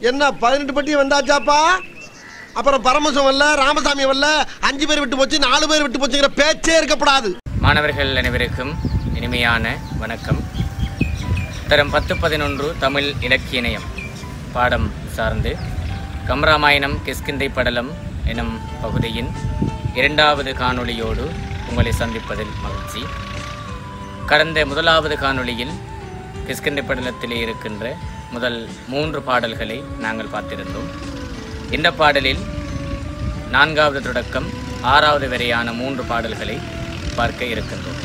என்ன பதினெட்டு பட்டி வந்தாச்சாப்பா அப்புறம் பரமசம் வரல ராமசாமி வரல அஞ்சு பேர் விட்டு போச்சு நாலு பேர் விட்டு போச்சுங்கிற பேச்சே இருக்கப்படாது மாணவர்கள் அனைவருக்கும் இனிமையான வணக்கம் தரம் பத்து பதினொன்று தமிழ் இலக்கிய இணையம் பாடம் சார்ந்து கம்ராமாயணம் கிஷ்கிந்தை படலம் எனும் பகுதியின் இரண்டாவது காணொளியோடு உங்களை சந்திப்பதில் மகிழ்ச்சி கடந்த முதலாவது காணொளியில் கிஷ்கிந்தை படலத்திலே இருக்கின்ற முதல் மூன்று பாடல்களை நாங்கள் பார்த்திருந்தோம் இந்த பாடலில் நான்காவது தொடக்கம் ஆறாவது வரையான மூன்று பாடல்களை பார்க்க இருக்கின்றோம்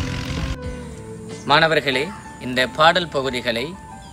மாணவர்களே இந்த பாடல் பகுதிகளை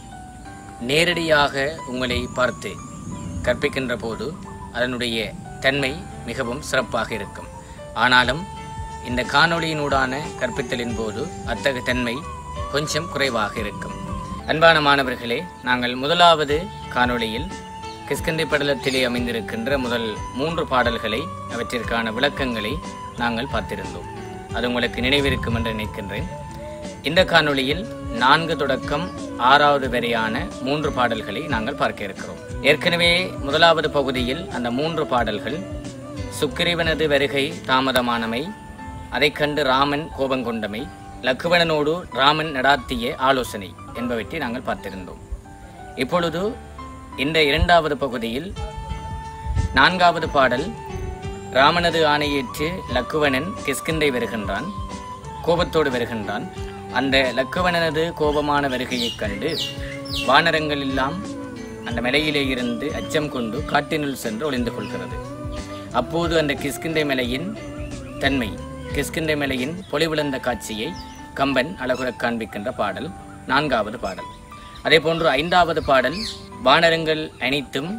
நேரடியாக உங்களை பார்த்து கற்பிக்கின்ற போது அதனுடைய தன்மை மிகவும் சிறப்பாக இருக்கும் ஆனாலும் இந்த காணொளியினூடான கற்பித்தலின் போது அத்தகைய தன்மை கொஞ்சம் குறைவாக இருக்கும் அன்பான மாணவர்களே நாங்கள் முதலாவது காணொளியில் கிஷ்கிந்தை படலத்திலே அமைந்திருக்கின்ற முதல் மூன்று பாடல்களை அவற்றிற்கான விளக்கங்களை நாங்கள் பார்த்திருந்தோம் அது உங்களுக்கு நினைவிருக்கும் என்று நினைக்கின்றேன் இந்த காணொளியில் நான்கு தொடக்கம் ஆறாவது வரையான மூன்று பாடல்களை நாங்கள் பார்க்க இருக்கிறோம் ஏற்கனவே முதலாவது பகுதியில் அந்த மூன்று பாடல்கள் சுக்கிரீவனது வருகை தாமதமானமை அதைக் கண்டு ராமன் கோபங்கொண்டமை லக்குவணனோடு ராமன் நடாத்திய ஆலோசனை என்பவற்றை நாங்கள் பார்த்திருந்தோம் இப்பொழுது இந்த இரண்டாவது பகுதியில் நான்காவது பாடல் ராமனது ஆணையேற்று லக்குவணன் கிஷ்கிந்தை வருகின்றான் கோபத்தோடு வருகின்றான் அந்த லக்குவனனது கோபமான வருகையைக் கண்டு வானரங்கள் எல்லாம் அந்த மலையிலே இருந்து அச்சம் கொண்டு காட்டினுள் சென்று ஒளிந்து கொள்கிறது அப்போது அந்த கிஷ்கிந்தை மலையின் தன்மை கிஷ்கிந்தை மலையின் பொலிவிழந்த காட்சியை கம்பன் அழகுறக் காண்பிக்கின்ற பாடல் நான்காவது பாடல் அதே போன்று ஐந்தாவது பாடல் வானரங்கள் அனைத்தும்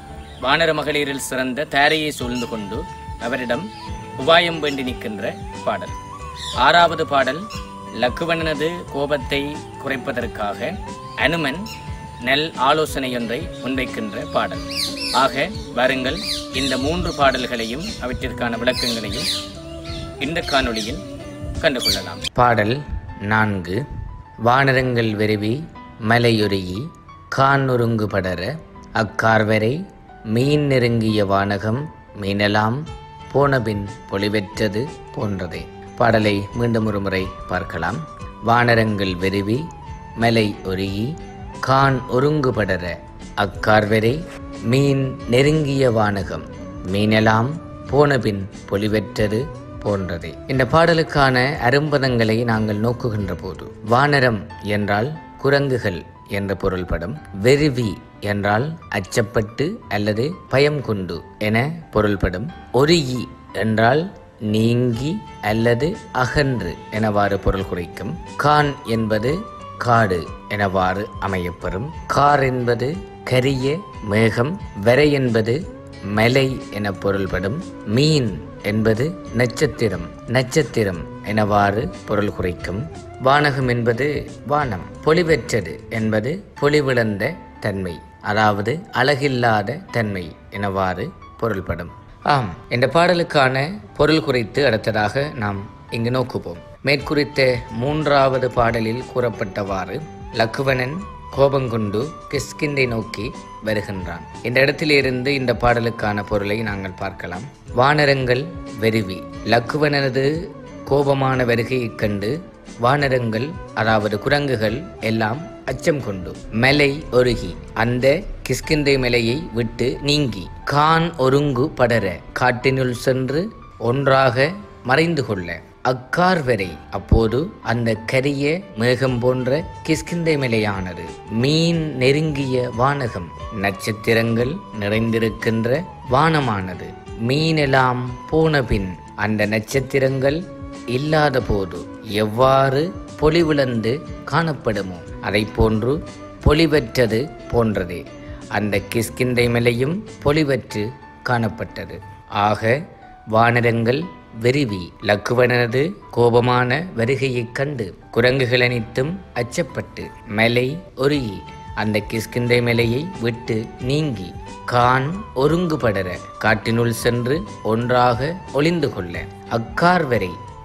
வானர மகளிரில் சிறந்த தாரையை சூழ்ந்து கொண்டு அவரிடம் உபாயம் வேண்டி நிற்கின்ற பாடல் ஆறாவது பாடல் லக்குவனனது கோபத்தை குறைப்பதற்காக அனுமன் நெல் ஆலோசனையொன்றை முன்வைக்கின்ற பாடல் ஆக வாருங்கள் இந்த மூன்று பாடல்களையும் அவற்றிற்கான விளக்கங்களையும் இந்த காணொளியில் கண்டுகொள்ளலாம் பாடல் நான்கு வானரங்கள் விருவி மலையுருகி கான்னுருங்கு படர அக்கார்வரை மீன் நெருங்கிய வானகம் மீனலாம் போனபின் பொலிவெற்றது போன்றதே பாடலை மீண்டும் ஒரு முறை பார்க்கலாம் வானரங்கள் வெறுவி மலை ஒருகி கான் ஒருங்கு படர அக்கார்வரை மீன் நெருங்கிய வானகம் மீனெல்லாம் போனபின் பொலிவெற்றது போன்றதே இந்த பாடலுக்கான அரும்பதங்களை நாங்கள் நோக்குகின்ற போது வானரம் என்றால் குரங்குகள் என்ற பொருள்படும் வெறுவி என்றால் அச்சப்பட்டு அல்லது பயம் கொண்டு என பொருள்படும் ஒருகி என்றால் நீங்கி அல்லது அகன்று எனவாறு பொருள் குறிக்கும் கான் என்பது காடு எனவாறு அமையப்பெறும் கார் என்பது கரிய மேகம் வரை என்பது மலை என பொருள்படும் மீன் என்பது நட்சத்திரம் நட்சத்திரம் எனவாறு பொருள் குறிக்கும் வானகம் என்பது வானம் பொலிவெற்றது என்பது பொலிவிழந்த தன்மை அதாவது அழகில்லாத தன்மை எனவாறு பொருள்படும் ஆம் இந்த பாடலுக்கான பொருள் குறித்து அடுத்ததாக நாம் இங்கு நோக்குவோம் மேற்குறித்த மூன்றாவது பாடலில் கூறப்பட்டவாறு லக்குவனன் கோபங்கொண்டு கிஷ்கிந்தை நோக்கி வருகின்றான் இந்த இடத்திலிருந்து இந்த பாடலுக்கான பொருளை நாங்கள் பார்க்கலாம் வானரங்கள் வெறுவி லக்குவனது கோபமான வருகையைக் கண்டு வானரங்கள் அதாவது குரங்குகள் எல்லாம் அச்சம் கொண்டு மலை ஒருகி அந்த கிஷ்கிந்தை மலையை விட்டு நீங்கி கான் ஒருங்கு படர காட்டினுள் சென்று ஒன்றாக மறைந்து கொள்ள அக்கார் வரை அப்போது அந்த கரிய மேகம் போன்ற கிஷ்கிந்தை மலையானது மீன் நெருங்கிய வானகம் நட்சத்திரங்கள் நிறைந்திருக்கின்ற வானமானது மீனெல்லாம் போனபின் அந்த நட்சத்திரங்கள் இல்லாத போது எவ்வாறு பொலிவிழந்து காணப்படுமோ அதை போன்று பொலிவற்றது போன்றதே அந்த கிஷ்கிந்தை மலையும் பொலிவற்று காணப்பட்டது ஆக வானரங்கள் வெறுவி லக்குவனது கோபமான வருகையைக் கண்டு குரங்குகள் அனைத்தும் அச்சப்பட்டு மலை ஒருகி அந்த கிஷ்கிந்தை மலையை விட்டு நீங்கி கான் ஒருங்கு படர காட்டினுள் சென்று ஒன்றாக ஒளிந்து கொள்ள அக்கார் வரை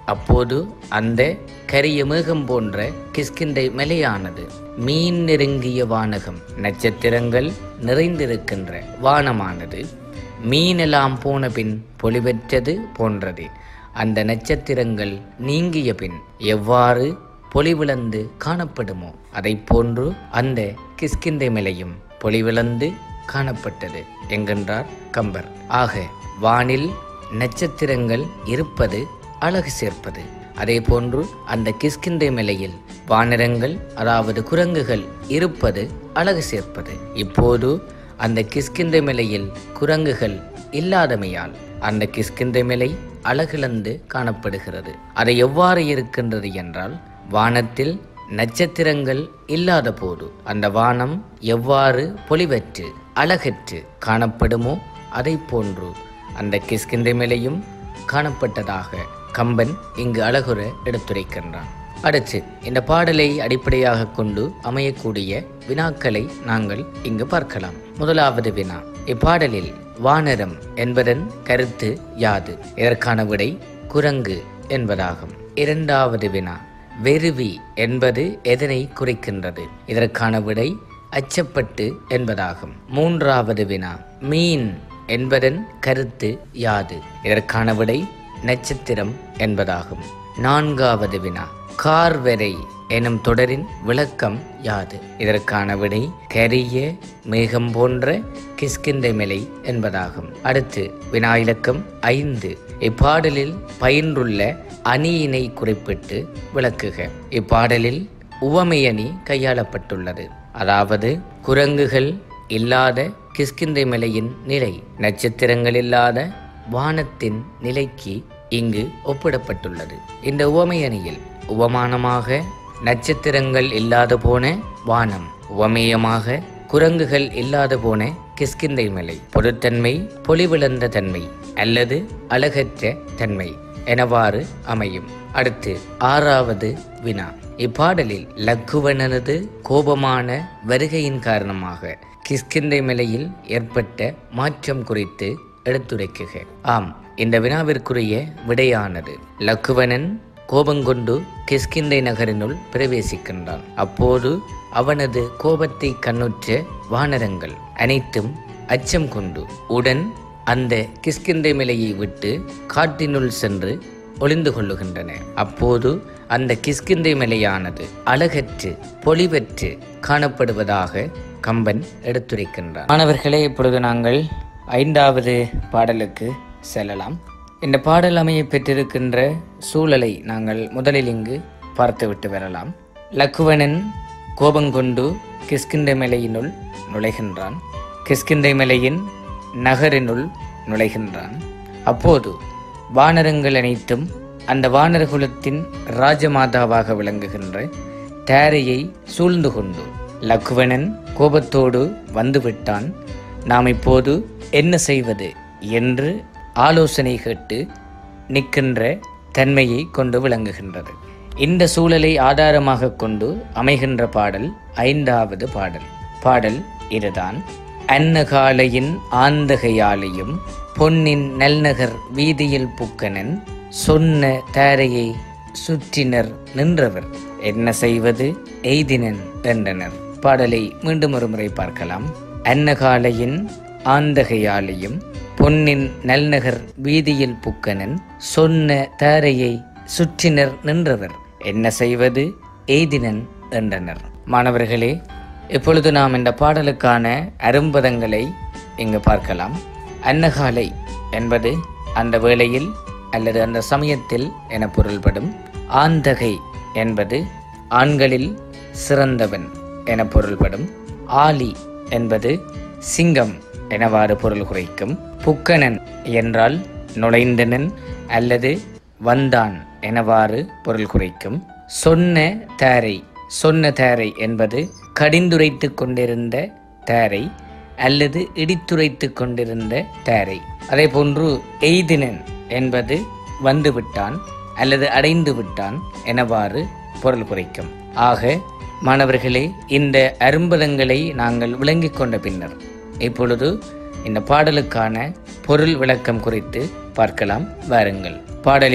அப்போது அந்த கரிய மேகம் போன்ற கிஷ்கிந்தை மலையானது மீன் நெருங்கிய வானகம் நட்சத்திரங்கள் நிறைந்திருக்கின்ற வானமானது மீனெல்லாம் போன பின் பொலிவற்றது போன்றது அந்த நட்சத்திரங்கள் நீங்கிய பின் எவ்வாறு பொலிவிழந்து காணப்படுமோ அதைப் போன்று அந்த கிஷ்கிந்தை மலையும் பொலிவிழந்து காணப்பட்டது என்கின்றார் கம்பர் ஆக வானில் நட்சத்திரங்கள் இருப்பது அழகு சேர்ப்பது அதே போன்று அந்த கிஷ்கிந்தை மலையில் வானரங்கள் அதாவது குரங்குகள் இருப்பது அழகு சேர்ப்பது இப்போது அந்த கிஷ்கிந்தை மலையில் குரங்குகள் இல்லாதமையால் அந்த கிஷ்கிந்தை மலை அழகிழந்து காணப்படுகிறது அது எவ்வாறு இருக்கின்றது என்றால் வானத்தில் நட்சத்திரங்கள் இல்லாத போது அந்த வானம் எவ்வாறு பொலிவற்று அழகற்று காணப்படுமோ அதை போன்று அந்த கிஷ்கிந்தை மலையும் காணப்பட்டதாக கம்பன் இங்கு அழகுற எடுத்துரைக்கின்றான் அடுத்து இந்த பாடலை அடிப்படையாக கொண்டு அமையக்கூடிய வினாக்களை நாங்கள் இங்கு பார்க்கலாம் முதலாவது வினா இப்பாடலில் வானரம் என்பதன் கருத்து யாது இதற்கான விடை குரங்கு என்பதாகும் இரண்டாவது வினா வெறுவி என்பது எதனை குறிக்கின்றது இதற்கான விடை அச்சப்பட்டு என்பதாகும் மூன்றாவது வினா மீன் என்பதன் கருத்து யாது இதற்கான விடை நட்சத்திரம் என்பதாகும் நான்காவது வினா கார்வரை எனும் தொடரின் விளக்கம் யாது இதற்கான விடை கரிய மேகம் போன்ற கிஷ்கிந்தை மலை என்பதாகும் அடுத்து வினா இலக்கம் ஐந்து இப்பாடலில் பயின்றுள்ள அணியினை குறிப்பிட்டு விளக்குக இப்பாடலில் உவமையணி கையாளப்பட்டுள்ளது அதாவது குரங்குகள் இல்லாத கிஷ்கிந்தை மலையின் நிலை நட்சத்திரங்கள் இல்லாத வானத்தின் நிலைக்கு இங்கு ஒப்பிடப்பட்டுள்ளது இந்த உவமையணியில் உவமானமாக நட்சத்திரங்கள் இல்லாத போன வானம் உவமேயமாக குரங்குகள் இல்லாத போன கிஷ்கிந்தை மலை பொதுத்தன்மை பொலிவிழந்த தன்மை அல்லது அழகற்ற தன்மை எனவாறு அமையும் அடுத்து ஆறாவது வினா இப்பாடலில் லக்குவனது கோபமான வருகையின் காரணமாக கிஷ்கிந்தை மலையில் ஏற்பட்ட மாற்றம் குறித்து எடுத்துரைக்குக ஆம் இந்த வினாவிற்குரிய விடையானது லக்குவனன் கோபங்கொண்டு கிஷ்கிந்தை நகரினுள் பிரவேசிக்கின்றான் அப்போது அவனது கோபத்தை கண்ணுற்ற வானரங்கள் அனைத்தும் அச்சம் கொண்டு உடன் அந்த கிஷ்கிந்தை மலையை விட்டு காட்டினுள் சென்று ஒளிந்து கொள்ளுகின்றன அப்போது அந்த கிஷ்கிந்தை மலையானது அழகற்று பொலிவற்று காணப்படுவதாக கம்பன் எடுத்துரைக்கின்றார் மாணவர்களே இப்பொழுது நாங்கள் ஐந்தாவது பாடலுக்கு செல்லலாம் இந்த பாடல் அமைய பெற்றிருக்கின்ற சூழலை நாங்கள் முதலில் இங்கு பார்த்துவிட்டு வரலாம் லக்குவனன் கோபங்கொண்டு கிஷ்கிந்தை மலையினுள் நுழைகின்றான் கிஷ்கிந்தை மலையின் நகரினுள் நுழைகின்றான் அப்போது வானரங்கள் அனைத்தும் அந்த வானரகுலத்தின் ராஜமாதாவாக விளங்குகின்ற தாரையை சூழ்ந்து கொண்டு லக்குவனன் கோபத்தோடு வந்துவிட்டான் நாம் இப்போது என்ன செய்வது என்று ஆலோசனை கேட்டு நிற்கின்ற தன்மையை கொண்டு விளங்குகின்றது இந்த சூழலை ஆதாரமாக கொண்டு அமைகின்ற பாடல் ஐந்தாவது பாடல் பாடல் இதுதான் அன்னகாலையின் ஆந்தகையாலையும் பொன்னின் நல்நகர் வீதியில் புக்கனன் சொன்ன தாரையை சுற்றினர் நின்றவர் என்ன செய்வது எய்தினன் என்றனர் பாடலை மீண்டும் ஒரு முறை பார்க்கலாம் அன்னகாலையின் ஆந்தகையாலையும் பொன்னின் நல்நகர் வீதியில் புக்கனன் சொன்ன தாரையை சுற்றினர் நின்றவர் என்ன செய்வது எய்தினன் என்றனர் மாணவர்களே இப்பொழுது நாம் இந்த பாடலுக்கான அரும்பதங்களை இங்கு பார்க்கலாம் அன்னகாலை என்பது அந்த வேளையில் அல்லது அந்த சமயத்தில் என பொருள்படும் ஆந்தகை என்பது ஆண்களில் சிறந்தவன் என பொருள்படும் ஆலி என்பது சிங்கம் எனவாறு பொருள் குறைக்கும் புக்கனன் என்றால் நுழைந்தனன் அல்லது வந்தான் எனவாறு பொருள் குறைக்கும் சொன்ன தாரை சொன்ன தாரை என்பது கடிந்துரைத்து கொண்டிருந்த தாரை அல்லது இடித்துரைத்து கொண்டிருந்த தாரை அதே போன்று எய்தினன் என்பது வந்துவிட்டான் அல்லது அடைந்து விட்டான் எனவாறு பொருள் குறைக்கும் ஆக மாணவர்களே இந்த அரும்பதங்களை நாங்கள் விளங்கிக் கொண்ட பின்னர் இப்பொழுது இந்த பாடலுக்கான பொருள் விளக்கம் குறித்து பார்க்கலாம் வாருங்கள் பாடலின்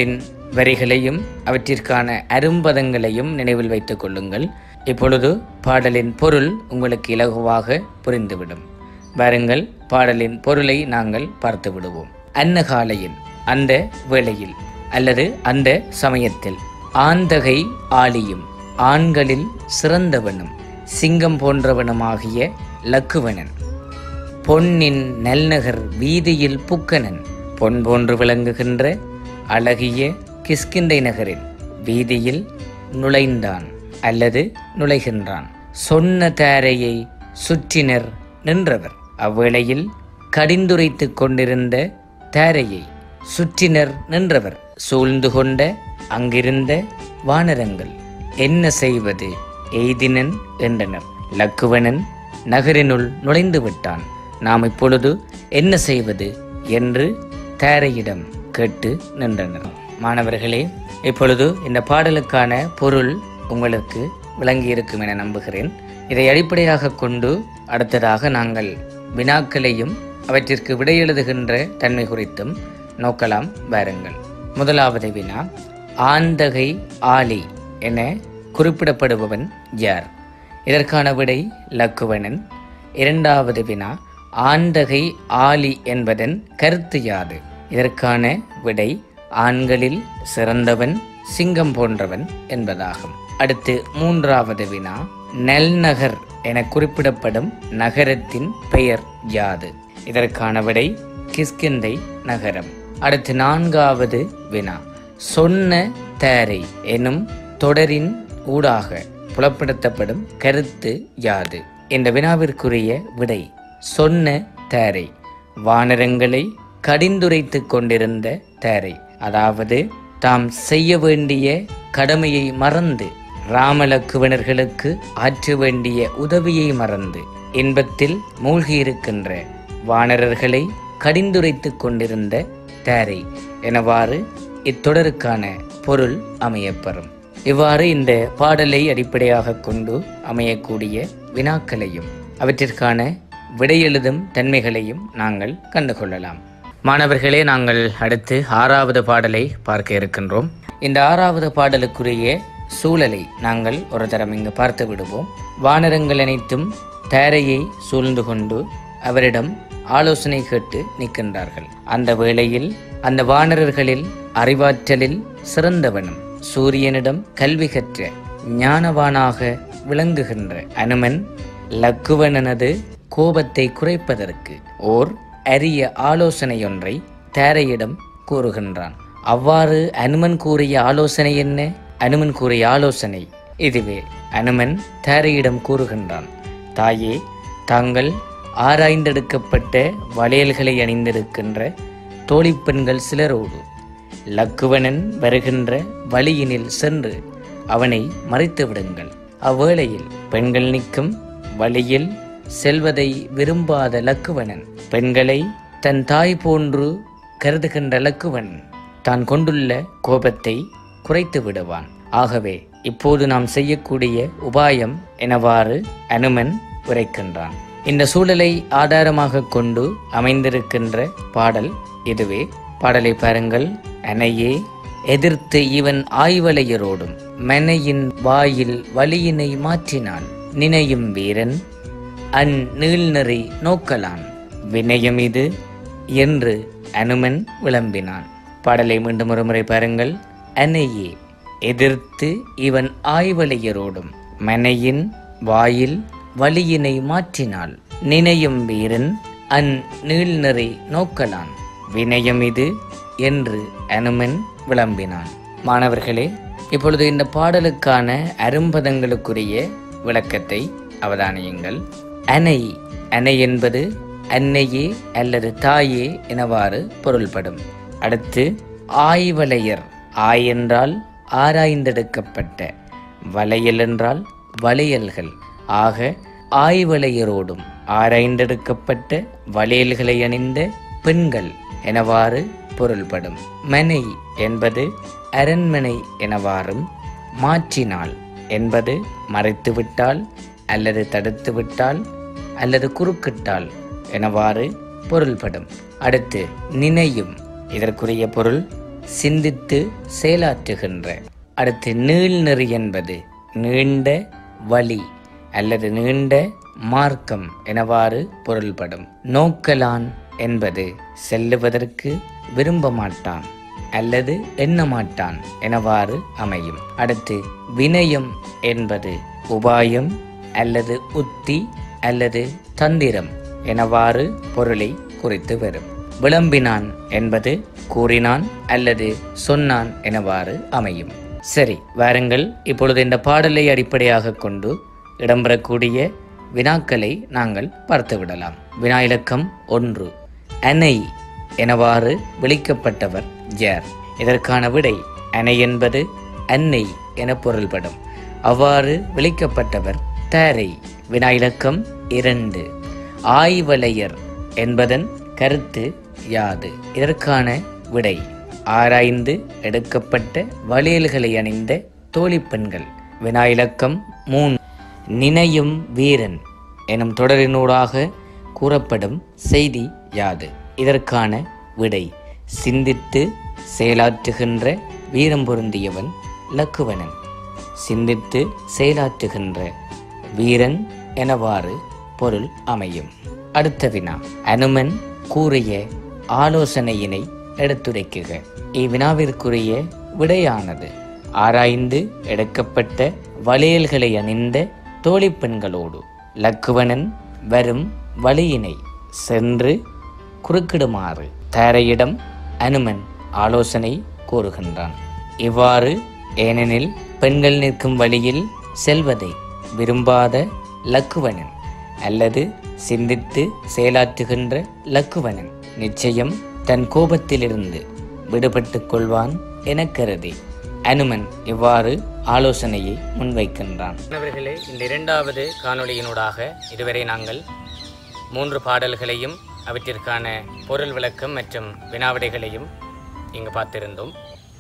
வரிகளையும் அவற்றிற்கான அரும்பதங்களையும் நினைவில் வைத்துக் கொள்ளுங்கள் இப்பொழுது பாடலின் பொருள் உங்களுக்கு இலகுவாக புரிந்துவிடும் வாருங்கள் பாடலின் பொருளை நாங்கள் பார்த்து விடுவோம் அன்னகாலையில் அந்த வேளையில் அல்லது அந்த சமயத்தில் ஆந்தகை ஆலியும் ஆண்களில் சிறந்தவனும் சிங்கம் போன்றவனுமாகிய லக்குவனன் பொன்னின் நல்நகர் வீதியில் புக்கனன் பொன் போன்று விளங்குகின்ற அழகிய கிஸ்கிந்தை நகரின் வீதியில் நுழைந்தான் அல்லது நுழைகின்றான் சொன்ன தாரையை சுற்றினர் நின்றவர் அவ்வேளையில் கடிந்துரைத்துக் கொண்டிருந்த தாரையை சுற்றினர் நின்றவர் சூழ்ந்து கொண்ட அங்கிருந்த வானரங்கள் என்ன செய்வது எய்தினன் என்றனர் லக்குவனன் நகரினுள் நுழைந்து விட்டான் நாம் இப்பொழுது என்ன செய்வது என்று தாரையிடம் கேட்டு நின்றனர் மாணவர்களே இப்பொழுது இந்த பாடலுக்கான பொருள் உங்களுக்கு விளங்கியிருக்கும் என நம்புகிறேன் இதை அடிப்படையாக கொண்டு அடுத்ததாக நாங்கள் வினாக்களையும் அவற்றிற்கு விடையெழுதுகின்ற தன்மை குறித்தும் நோக்கலாம் வாருங்கள் முதலாவது வினா ஆந்தகை ஆலி என குறிப்பிடப்படுபவன் யார் இதற்கான விடை லக்குவனன் இரண்டாவது வினா ஆந்தகை ஆலி என்பதன் கருத்து யாது இதற்கான விடை ஆண்களில் சிறந்தவன் சிங்கம் போன்றவன் என்பதாகும் அடுத்து மூன்றாவது வினா நெல்நகர் என குறிப்பிடப்படும் நகரத்தின் பெயர் யாது இதற்கான விடை கிஸ்கிந்தை நகரம் அடுத்து நான்காவது வினா சொன்ன தேரை எனும் தொடரின் ஊடாக புலப்படுத்தப்படும் கருத்து யாது இந்த வினாவிற்குரிய விடை சொன்ன தேரை வானரங்களை கடிந்துரைத்துக் கொண்டிருந்த தேரை அதாவது தாம் செய்ய வேண்டிய கடமையை மறந்து ராமலக்குவனர்களுக்கு ஆற்ற வேண்டிய உதவியை மறந்து இன்பத்தில் மூழ்கியிருக்கின்ற வானரர்களை கடிந்துரைத்துக் கொண்டிருந்த தேரை எனவாறு இத்தொடருக்கான பொருள் அமையப்பெறும் இவ்வாறு இந்த பாடலை அடிப்படையாக கொண்டு அமையக்கூடிய வினாக்களையும் அவற்றிற்கான விடையெழுதும் தன்மைகளையும் நாங்கள் கண்டுகொள்ளலாம் மாணவர்களே நாங்கள் அடுத்து ஆறாவது பாடலை பார்க்க இருக்கின்றோம் இந்த ஆறாவது பாடலுக்குரிய சூழலை நாங்கள் ஒரு தரம் இங்கு பார்த்து விடுவோம் வானரங்கள் அனைத்தும் தேரையை சூழ்ந்து கொண்டு அவரிடம் ஆலோசனை கேட்டு நிற்கின்றார்கள் அந்த வேளையில் அந்த வானரர்களில் அறிவாற்றலில் சிறந்தவனும் சூரியனிடம் கல்வி கற்ற ஞானவானாக விளங்குகின்ற அனுமன் லக்குவனனது கோபத்தை குறைப்பதற்கு ஓர் அரிய ஆலோசனையொன்றை தேரையிடம் கூறுகின்றான் அவ்வாறு அனுமன் கூறிய ஆலோசனை என்ன அனுமன் கூறிய ஆலோசனை இதுவே அனுமன் தேரையிடம் கூறுகின்றான் தாயே தாங்கள் ஆராய்ந்தெடுக்கப்பட்ட வளையல்களை அணிந்திருக்கின்ற தோழிப்பெண்கள் சிலரோடு லக்குவனன் வருகின்ற வழியினில் சென்று அவனை மறைத்து விடுங்கள் அவ்வேளையில் பெண்கள் நிற்கும் வழியில் செல்வதை விரும்பாத லக்குவனன் பெண்களை தன் தாய் போன்று கருதுகின்ற லக்குவன் தான் கொண்டுள்ள கோபத்தை குறைத்து விடுவான் ஆகவே இப்போது நாம் செய்யக்கூடிய உபாயம் எனவாறு அனுமன் உரைக்கின்றான் இந்த சூழலை ஆதாரமாக கொண்டு அமைந்திருக்கின்ற பாடல் இதுவே பாடலை பாருங்கள் அனையே எதிர்த்து இவன் ஆய்வலையரோடும் மனையின் வாயில் வலியினை மாற்றினான் நினையும் வீரன் அந் நீள்நெறி நோக்கலான் வினயம் இது என்று அனுமன் விளம்பினான் பாடலை மீண்டும் ஒருமுறை பாருங்கள் அனையே எதிர்த்து இவன் ஆய்வலையரோடும் மனையின் வாயில் வலியினை மாற்றினாள் நினையும் வீரன் அந் நீள்நெறி நோக்கலான் வினயம் இது என்று அனுமன் விளம்பினான் மாணவர்களே இப்பொழுது இந்த பாடலுக்கான அரும்பதங்களுக்குரிய விளக்கத்தை அவதானியுங்கள் அனை அனை என்பது அன்னையே அல்லது தாயே எனவாறு பொருள்படும் அடுத்து ஆய்வலையர் ஆய் என்றால் ஆராய்ந்தெடுக்கப்பட்ட வளையல் என்றால் வளையல்கள் ஆக ஆய்வலையரோடும் ஆராய்ந்தெடுக்கப்பட்ட வளையல்களை அணிந்த பெண்கள் எனவாறு பொருள்படும் மனை என்பது அரண்மனை எனவாறும் மாற்றினாள் என்பது மறைத்துவிட்டால் அல்லது தடுத்துவிட்டால் அல்லது குறுக்கிட்டால் எனவாறு பொருள்படும் அடுத்து நினையும் இதற்குரிய பொருள் சிந்தித்து செயலாற்றுகின்ற அடுத்து நீள்நெறி என்பது நீண்ட வழி அல்லது நீண்ட மார்க்கம் எனவாறு பொருள்படும் நோக்கலான் என்பது செல்லுவதற்கு விரும்ப மாட்டான் அல்லது எண்ண மாட்டான் எனவாறு அமையும் அடுத்து வினயம் என்பது உபாயம் அல்லது உத்தி அல்லது தந்திரம் எனவாறு பொருளை குறித்து வரும் விளம்பினான் என்பது கூறினான் அல்லது சொன்னான் எனவாறு அமையும் சரி வாருங்கள் இப்பொழுது இந்த பாடலை அடிப்படையாக கொண்டு இடம்பெறக்கூடிய வினாக்களை நாங்கள் பார்த்து விடலாம் வினா இலக்கம் ஒன்று அனை எனவாறு விളിக்கப்பட்டவர் யார் இதற்கான விடை அனை என்பது அன்னை என பொருள்படும் அவ்வாறு விളിக்கப்பட்டவர் தாரை வினா இலக்கம் இரண்டு ஆய்வலையர் என்பதன் கருத்து யாது இதற்கான விடை ஆராய்ந்து எடுக்கப்பட்ட வளையல்களை அணிந்த தோழிப்பெண்கள் வினா இலக்கம் மூணு நினையும் வீரன் எனும் தொடரினூடாக கூறப்படும் செய்தி யாது இதற்கான விடை சிந்தித்து செயலாற்றுகின்ற வீரம் பொருந்தியவன் லக்குவனன் சிந்தித்து செயலாற்றுகின்ற வீரன் எனவாறு பொருள் அமையும் அடுத்த வினா அனுமன் கூறிய ஆலோசனையினை எடுத்துரைக்குக இவ்வினாவிற்குரிய விடையானது ஆராய்ந்து எடுக்கப்பட்ட வளையல்களை அணிந்த தோழிப்பெண்களோடு லக்குவனன் வரும் வழியினை சென்று குறுக்கிடுமாறு தாரையிடம் அனுமன் ஆலோசனை கூறுகின்றான் இவ்வாறு ஏனெனில் பெண்கள் நிற்கும் வழியில் செல்வதை விரும்பாத லக்குவனன் அல்லது சிந்தித்து செயலாற்றுகின்ற லக்குவனன் நிச்சயம் தன் கோபத்திலிருந்து விடுபட்டுக் கொள்வான் என கருதி அனுமன் இவ்வாறு ஆலோசனையை முன்வைக்கின்றான் மாணவர்களே இந்த இரண்டாவது காணொளியினூடாக இதுவரை நாங்கள் மூன்று பாடல்களையும் அவற்றிற்கான பொருள் விளக்கம் மற்றும் வினாவிடைகளையும் இங்கு பார்த்திருந்தோம்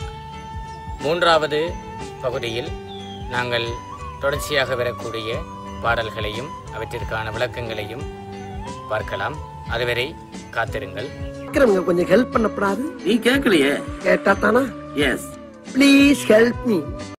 மூன்றாவது பகுதியில் நாங்கள் தொடர்ச்சியாக வரக்கூடிய பாடல்களையும் அவற்றிற்கான விளக்கங்களையும் பார்க்கலாம் அதுவரை காத்திருங்கள் விக்ரம்ங்க கொஞ்சம் ஹெல்ப் பண்ணப்படாது நீ கேட்கலையே கேட்டா தானா எஸ் ப்ளீஸ் ஹெல்ப் மீ